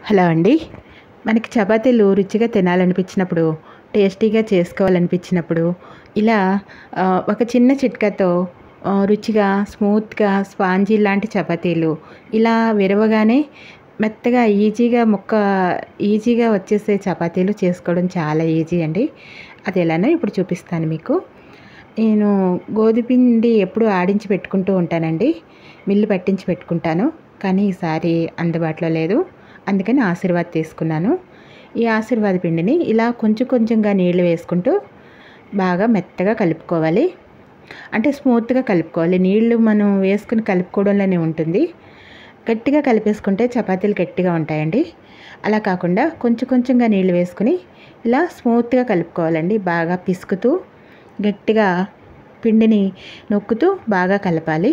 hello అండి మనకి చపాతీలు రుచిగా తినాలనిపించినప్పుడు టేస్టీగా చేసుకోవాలనిపించినప్పుడు ఇలా ఆ, ఒక చిన్న చిట్కాతో ఆ, రుచిగా స్మూత్గా స్పాంజీ లాంటి చపాతీలు ఇలా విరవగానే మెత్తగా ఈజీగా ముక్క ఈజీగా వచ్చేసే చపాతీలు చేసుకోవడం చాలా ఈజీ అండి అది ఎలానో ఇప్పుడు చూపిస్తాను మీకు నేను గోధుమ పిండి ఎప్పుడు ఆడించి పెట్టుకుంటూ ఉంటానండి మిల్లు పట్టించి పెట్టుకుంటాను కానీ ఈసారి అందుబాటులో లేదు అందుకని ఆశీర్వాద్ తీసుకున్నాను ఈ ఆశీర్వాద్ పిండిని ఇలా కొంచెం కొంచెంగా నీళ్ళు వేసుకుంటూ బాగా మెత్తగా కలుపుకోవాలి అంటే స్మూత్గా కలుపుకోవాలి నీళ్లు మనం వేసుకుని కలుపుకోవడంలోనే ఉంటుంది గట్టిగా కలిపేసుకుంటే చపాతీలు గట్టిగా ఉంటాయండి అలా కాకుండా కొంచెం కొంచెంగా నీళ్ళు వేసుకుని ఇలా స్మూత్గా కలుపుకోవాలండి బాగా పిసుకుతూ గట్టిగా పిండిని నొక్కుతూ బాగా కలపాలి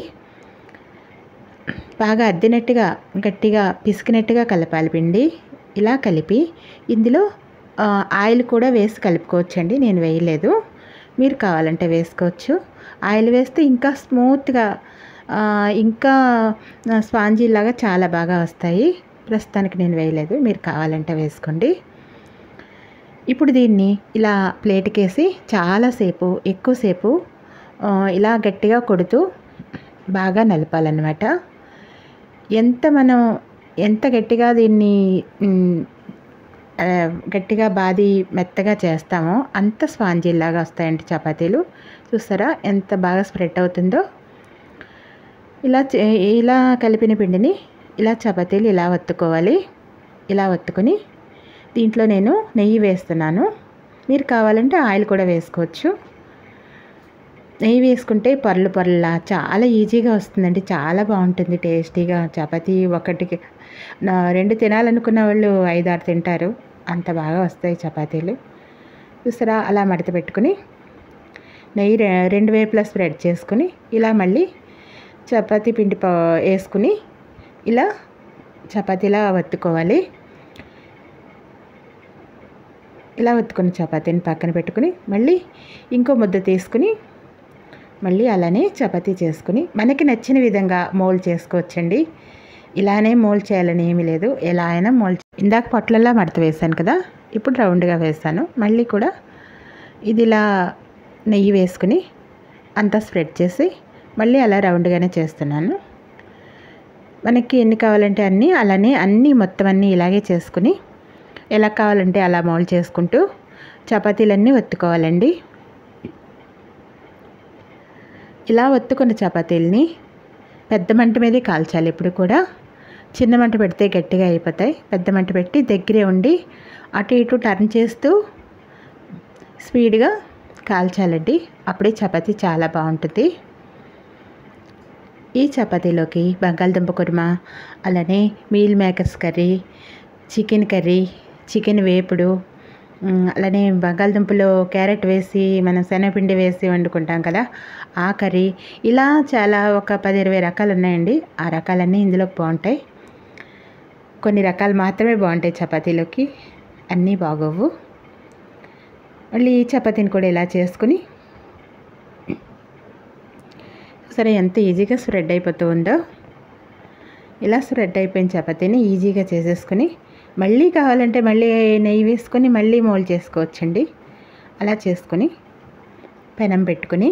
బాగా అద్దినట్టుగా గట్టిగా పిసికినట్టుగా కలపాలి పిండి ఇలా కలిపి ఇందులో ఆ, ఆయిల్ కూడా వేసి కలుపుకోవచ్చండి నేను వేయలేదు మీరు కావాలంటే వేసుకోవచ్చు ఆయిల్ వేస్తే ఇంకా స్మూత్గా ఆ, ఇంకా స్పాంజీ లాగా చాలా బాగా వస్తాయి ప్రస్తుతానికి నేను వేయలేదు మీరు కావాలంటే వేసుకోండి ఇప్పుడు దీన్ని ఇలా ప్లేట్కి వేసి చాలాసేపు ఎక్కువసేపు ఆ, ఇలా గట్టిగా కొడుతూ బాగా నలపాలన్నమాట ఎంత మనం ఎంత గట్టిగా దీన్ని మ్, ఆ, గట్టిగా బాది మెత్తగా చేస్తామో అంత స్పాంజీలాగా వస్తాయండి చపాతీలు చూస్తారా ఎంత బాగా స్ప్రెడ్ అవుతుందో ఇలా చే- ఇలా కలిపిన పిండిని ఇలా చపాతీలు ఇలా ఒత్తుకోవాలి ఇలా ఒత్తుకొని దీంట్లో నేను నెయ్యి వేస్తున్నాను మీరు కావాలంటే ఆయిల్ కూడా వేసుకోవచ్చు నెయ్యి వేసుకుంటే పర్లు పర్లా చాలా ఈజీగా వస్తుందండి చాలా బాగుంటుంది టేస్టీగా చపాతీ ఒకటికి నా రెండు తినాలనుకున్న వాళ్ళు ఐదు ఆరు తింటారు అంత బాగా వస్తాయి చపాతీలు చూసారా అలా మడత పెట్టుకుని నెయ్యి రె- రెండు వైపులా స్ప్రెడ్ చేసుకుని ఇలా మళ్ళీ చపాతీ పిండి ప- వేసుకుని ఇలా చపాతీలా ఒత్తుకోవాలి ఇలా ఒత్తుకుని చపాతీని పక్కన పెట్టుకుని మళ్ళీ ఇంకో ముద్ద తీసుకుని మళ్ళీ అలానే చపాతీ చేసుకుని మనకి నచ్చిన విధంగా మోల్డ్ చేసుకోవచ్చండి ఇలానే మోల్డ్ చేయాలని ఏమీ లేదు ఎలా అయినా మోల్డ్ ఇందాక పొట్లలా మడత వేశాను కదా ఇప్పుడు రౌండ్గా వేస్తాను మళ్ళీ కూడా ఇది ఇలా నెయ్యి వేసుకుని అంతా స్ప్రెడ్ చేసి మళ్ళీ అలా రౌండ్గానే చేస్తున్నాను మనకి ఎన్ని కావాలంటే అన్నీ అలానే అన్నీ మొత్తం అన్నీ ఇలాగే చేసుకుని ఎలా కావాలంటే అలా మౌల్డ్ చేసుకుంటూ చపాతీలన్నీ ఒత్తుకోవాలండి ఇలా ఒత్తుకున్న చపాతీలని పెద్ద మంట మీదే కాల్చాలి ఎప్పుడు కూడా చిన్న మంట పెడితే గట్టిగా అయిపోతాయి పెద్ద మంట పెట్టి దగ్గరే ఉండి అటు ఇటు టర్న్ చేస్తూ స్పీడ్గా కాల్చాలండి అప్పుడే చపాతీ చాలా బాగుంటుంది ఈ చపాతీలోకి బంగాళదుంప కుర్మా అలానే meal makers curry chicken curry chicken వేపుడు మ్, అలానే బంగాళదుంపలో క్యారెట్ వేసి మనం శనగపిండి వేసి వండుకుంటాం కదా ఆ కర్రీ ఇలా చాలా ఒక పది ఇరవై రకాలు ఉన్నాయండి ఆ రకాలన్నీ ఇందులోకి బాగుంటాయి కొన్ని రకాలు మాత్రమే బాగుంటాయి చపాతీలోకి అన్నీ బాగోవు మళ్ళీ ఈ చపాతీని కూడా ఇలా చేసుకుని సరే ఎంత ఈజీగా స్ప్రెడ్ అయిపోతూ ఉందో ఇలా స్ప్రెడ్ అయిపోయిన చపాతీని ఈజీగా చేసేసుకుని మళ్ళీ కావాలంటే మళ్ళీ నెయ్యి వేసుకొని మళ్ళీ మోల్డ్ చేసుకోవచ్చండి అలా చేసుకొని పెనం పెట్టుకుని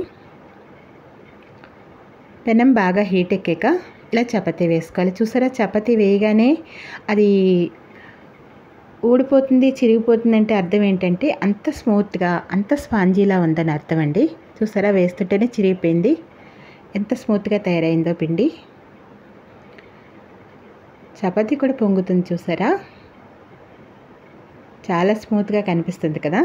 పెనం బాగా హీట్ ఎక్కాక ఇలా చపాతీ వేసుకోవాలి చూసారా చపాతీ వేయగానే అది ఊడిపోతుంది చిరిగిపోతుంది అంటే అర్థం ఏంటంటే అంత స్మూత్గా అంత స్పాంజీలా ఉందని అర్థం అండి చూసారా వేస్తుంటేనే చిరిగిపోయింది ఎంత స్మూత్గా తయారైందో పిండి చపాతీ కూడా పొంగుతుంది చూసారా చాలా స్మూత్గా కనిపిస్తుంది కదా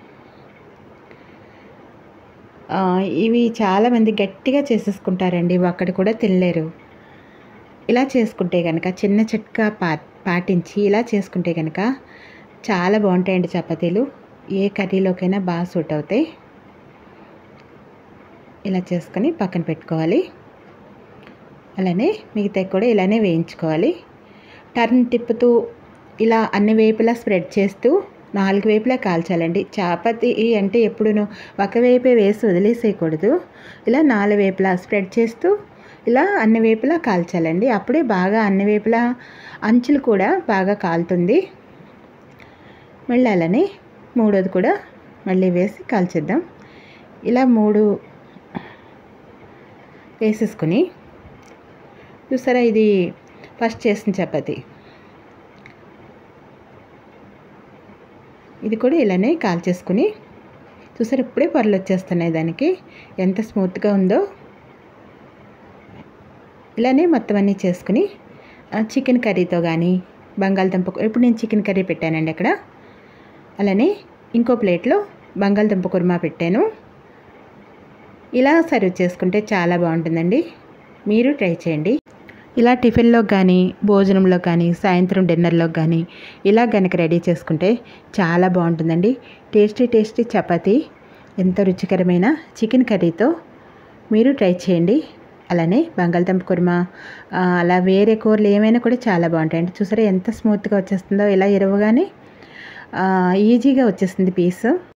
ఆ, ఇవి చాలామంది గట్టిగా చేసేసుకుంటారండి ఒక్కటి కూడా తినలేరు ఇలా చేసుకుంటే కనుక చిన్న చిట్కా పా పాటించి ఇలా చేసుకుంటే కనుక చాలా బాగుంటాయండి చపాతీలు ఏ కర్రీలోకైనా బాగా సూట్ అవుతాయి ఇలా చేసుకొని పక్కన పెట్టుకోవాలి అలానే మిగతా కూడా ఇలానే వేయించుకోవాలి టర్న్ తిప్పుతూ ఇలా అన్ని వైపులా స్ప్రెడ్ చేస్తూ నాలుగు వైపులా కాల్చాలండి చపాతీ అంటే ఎప్పుడును ఒక వైపే వేసి వదిలేసేయకూడదు ఇలా నాలుగు వైపులా స్ప్రెడ్ చేస్తూ ఇలా అన్ని వైపులా కాల్చాలండి అప్పుడే బాగా అన్ని వైపులా అంచులు కూడా బాగా కాలుతుంది మళ్ళీ అలానే మూడోది కూడా మళ్ళీ వేసి కాల్చేద్దాం ఇలా మూడు వేసేసుకుని చూసారా ఇది ఫస్ట్ చేసిన చపాతి ఇది కూడా ఇలానే కాల్చేసుకుని చూసారు ఇప్పుడే పొరలు వచ్చేస్తున్నాయి దానికి ఎంత స్మూత్గా ఉందో ఇలానే మొత్తం అన్నీ చేసుకుని చికెన్ కర్రీతో కానీ బంగాళదుంప ఇప్పుడు నేను చికెన్ కర్రీ పెట్టానండి అక్కడ అలానే ఇంకో ప్లేట్లో బంగాళదుంప కుర్మా పెట్టాను ఇలా సర్వ్ చేసుకుంటే చాలా బాగుంటుందండి మీరు ట్రై చేయండి ఇలా టిఫిన్లో కానీ భోజనంలో కానీ సాయంత్రం డిన్నర్లో కానీ ఇలా కనుక రెడీ చేసుకుంటే చాలా బాగుంటుందండి టేస్టీ టేస్టీ చపాతీ ఎంతో రుచికరమైన చికెన్ కర్రీతో మీరు ట్రై చేయండి అలానే బంగాళదుంప కుర్మా అలా వేరే కూరలు ఏమైనా కూడా చాలా బాగుంటాయండి చూసారా ఎంత స్మూత్గా వచ్చేస్తుందో ఇలా ఇరవగానే ఈజీగా వచ్చేస్తుంది పీస్